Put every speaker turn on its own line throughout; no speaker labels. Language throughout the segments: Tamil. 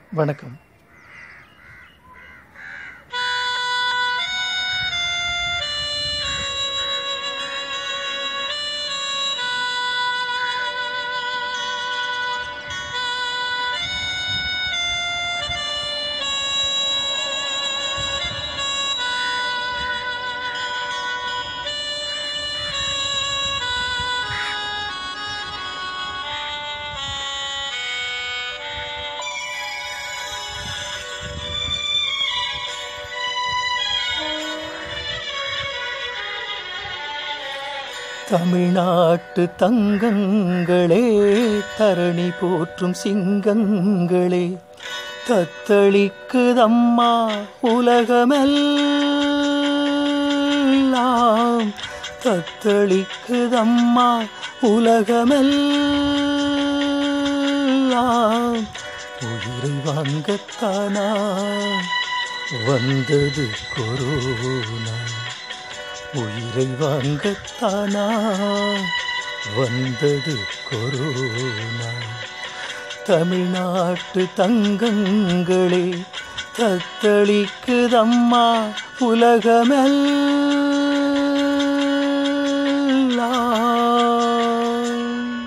வணக்கம் தமிழ்நாட்டு தங்கங்களே தரணி போற்றும் சிங்கங்களே தத்தளிக்குதம்மா உலகமெல்லாம் தத்தளிக்குதம்மா உலகமெல்லாம் உயிரை வாங்கத்தானா வந்தது கொரோனா உயிரை வாங்கத்தானா வந்தது கொரோனா தமிழ்நாட்டு தங்கங்களே தத்தளிக்குதம்மா உலகமெல்லாம்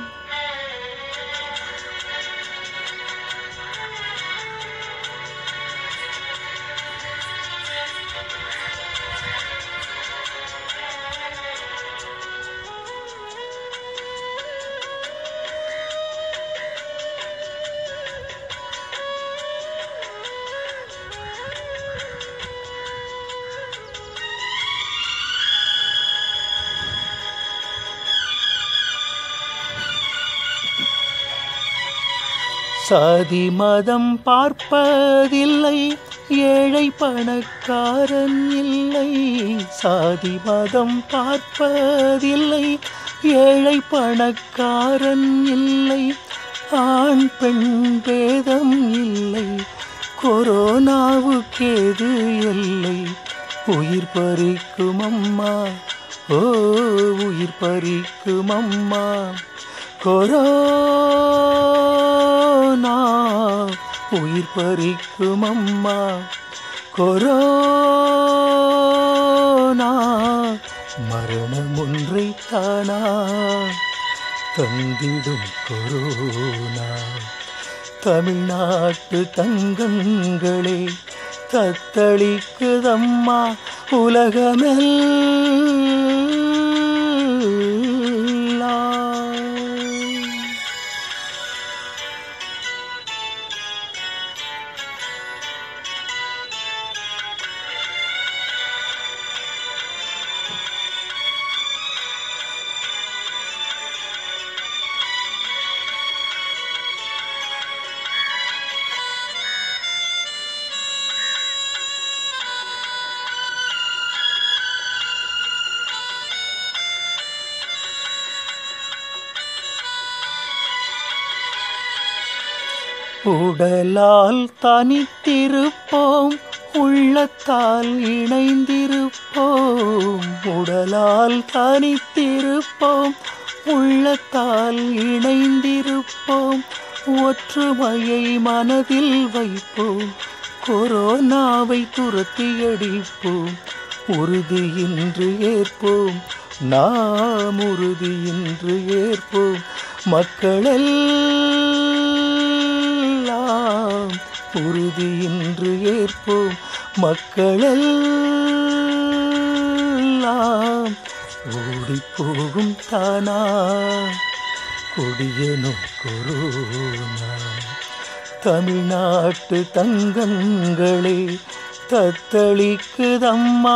சாதி மதம் பார்ப்பதில்லை ஏழை பணக்காரன் இல்லை சாதி மதம் பார்ப்பதில்லை ஏழை பணக்காரன் இல்லை ஆண் பெண் பேதம் இல்லை கொரோனாவுக்கேது எல்லை உயிர் பறிக்கும் அம்மா ஓ உயிர் பறிக்கும் அம்மா கொரோனா உயிர் பறிக்கும் அம்மா கொரோனா மரணம் ஒன்றை தானா தந்திடும் கொரோனா தமிழ்நாட்டு தங்கங்களே தத்தளிக்குதம்மா உலகமெல்லாம் உடலால் தனித்திருப்போம் உள்ளத்தால் இணைந்திருப்போம் உடலால் தனித்திருப்போம் உள்ளத்தால் இணைந்திருப்போம் ஒற்றுமையை மனதில் வைப்போம் கொரோனாவை துரத்தி அடிப்போம் உறுதியின்று ஏற்போம் நாம் உறுதியின்று ஏற்போம் மக்களெல்லாம் உறுதியின்று ஏற்போம் மக்களெல்லாம் ஓடிப்போகும் தானா கொடியனோ கொரோனா தமிழ்நாட்டு தங்கங்களே தத்தளிக்குதம்மா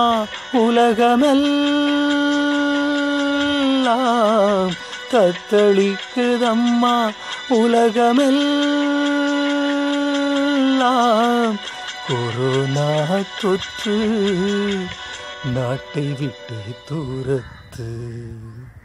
உலகமெல்லாம் தத்தளிக்குதம்மா உலகமெல்லாம் கொரோனா தொற்று நாட்டை விட்டு தூரத்து